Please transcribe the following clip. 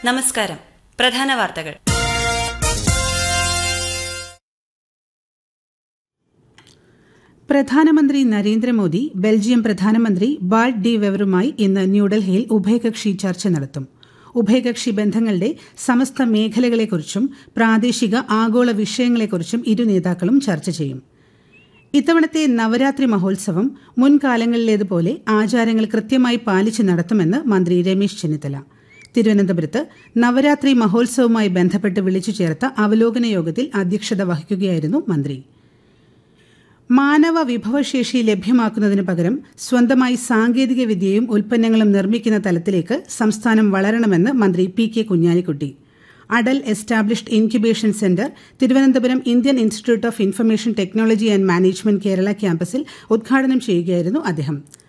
നമസ്കാരം പ്രധാന വാർത്തകൾ പ്രധാനമന്ത്രി നരേന്ദ്രമോദി ബെൽജിയം പ്രധാനമന്ത്രി ബാൾട്ട് ഡി വെവറുമായി ഇന്ന് ന്യൂഡൽഹിയിൽ ഉഭയകക്ഷി ചർച്ച നടത്തും ഉഭയകക്ഷി ബന്ധങ്ങളുടെ സമസ്ത മേഖലകളെക്കുറിച്ചും പ്രാദേശിക ആഗോള വിഷയങ്ങളെക്കുറിച്ചും ഇരു നേതാക്കളും ചർച്ച ചെയ്യും ഇത്തവണത്തെ നവരാത്രി മഹോത്സവം മുൻകാലങ്ങളിലേതുപോലെ ആചാരങ്ങൾ കൃത്യമായി പാലിച്ച് നടത്തുമെന്ന് മന്ത്രി രമേശ് ചെന്നിത്തല തിരുവനന്തപുരത്ത് നവരാത്രി മഹോത്സവവുമായി ബന്ധപ്പെട്ട് വിളിച്ചു ചേർത്ത അവലോകന യോഗത്തിൽ അധ്യക്ഷത വഹിക്കുകയായിരുന്നു മന്ത്രി മാനവ വിഭവശേഷി ലഭ്യമാക്കുന്നതിന് പകരം സ്വന്തമായി സാങ്കേതിക വിദ്യയും ഉൽപ്പന്നങ്ങളും നിർമ്മിക്കുന്ന തലത്തിലേക്ക് സംസ്ഥാനം വളരണമെന്ന് മന്ത്രി P K Kunhalikutty Atal established Incubation Centre Thiruvananthapuram Indian Institute of Information Technology and Management Kerala ക്യാമ്പസിൽ ഉദ്ഘാടനം ചെയ്യുകയായിരുന്നു അദ്ദേഹം